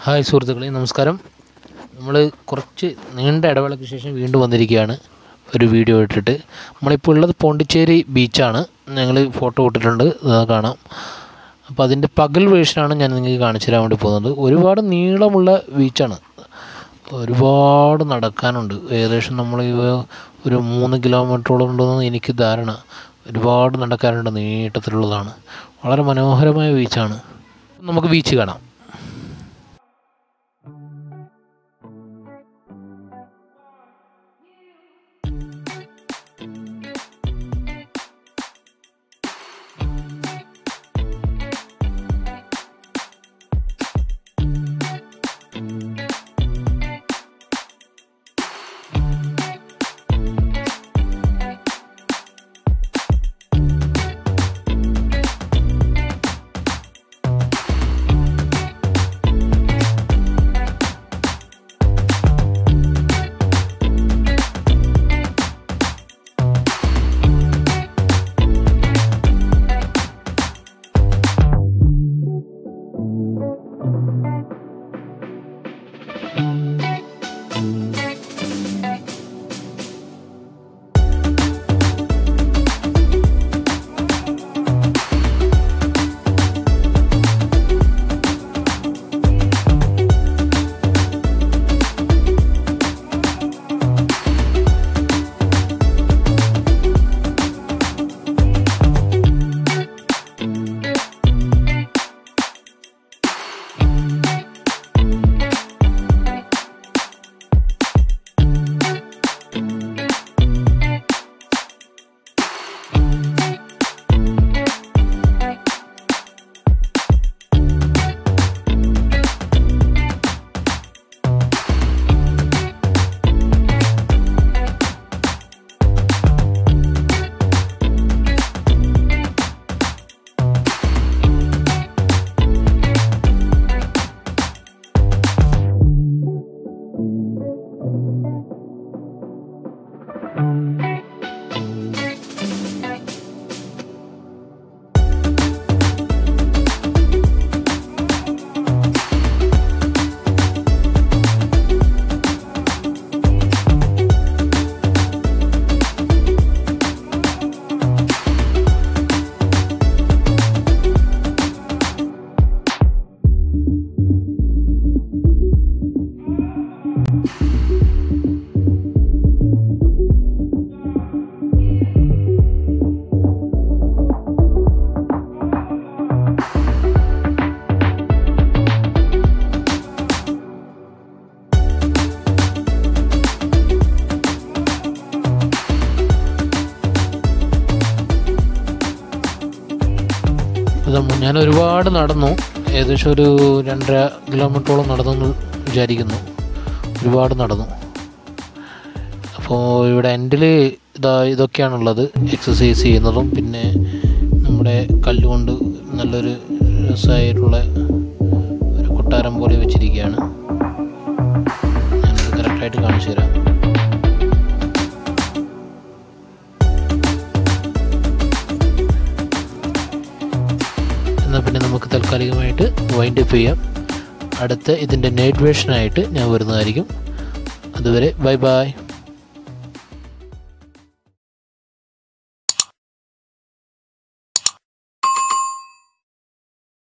hi സുഹൃത്തുക്കളെ നമസ്കാരം നമ്മൾ കുറച്ച് നീണ്ട ഇടവേളയ്ക്ക് ശേഷം വീണ്ടും വന്നിരിക്കുകയാണ് ഒരു വീഡിയോ ഇട്ടിട്ട് നമ്മളിപ്പോൾ ഉള്ളത് പോണ്ടിച്ചേരി ബീച്ചാണ് ഞങ്ങൾ ഫോട്ടോ ഇട്ടിട്ടുണ്ട് അത് കാണാം അപ്പോൾ അതിൻ്റെ പകൽ വേർഷനാണ് ഞാൻ നിങ്ങൾക്ക് കാണിച്ചു തരാൻ വേണ്ടി പോകുന്നത് ഒരുപാട് നീളമുള്ള ബീച്ചാണ് ഒരുപാട് നടക്കാനുണ്ട് ഏകദേശം നമ്മൾ ഒരു മൂന്ന് കിലോമീറ്ററോളം ഉണ്ടെന്ന് എനിക്ക് ധാരണ ഒരുപാട് നടക്കാനുണ്ട് നീട്ടത്തിലുള്ളതാണ് വളരെ മനോഹരമായ ബീച്ചാണ് നമുക്ക് ബീച്ച് കാണാം ഇത് ഞാൻ ഒരുപാട് നടന്നു ഏകദേശം ഒരു രണ്ടര കിലോമീറ്ററോളം നടന്നെന്ന് വിചാരിക്കുന്നു ഒരുപാട് നടന്നു അപ്പോൾ ഇവിടെ എൻഡിൽ ഇതാ ഇതൊക്കെയാണുള്ളത് എക്സസൈസ് ചെയ്യുന്നതും പിന്നെ നമ്മുടെ കല്ലുകൊണ്ട് നല്ലൊരു രസമായിട്ടുള്ള ഒരു കൊട്ടാരം പോലെ വെച്ചിരിക്കുകയാണ് ഞാനത് കറക്റ്റായിട്ട് കാണിച്ചു തരാം എന്നാൽ പിന്നെ നമുക്ക് താൽക്കാലികമായിട്ട് വൈൻഡ് അപ്പ് ചെയ്യാം അടുത്ത ഇതിൻ്റെ നെറ്റ് വേർഷനായിട്ട് ഞാൻ വരുന്നതായിരിക്കും അതുവരെ ബൈ ബൈ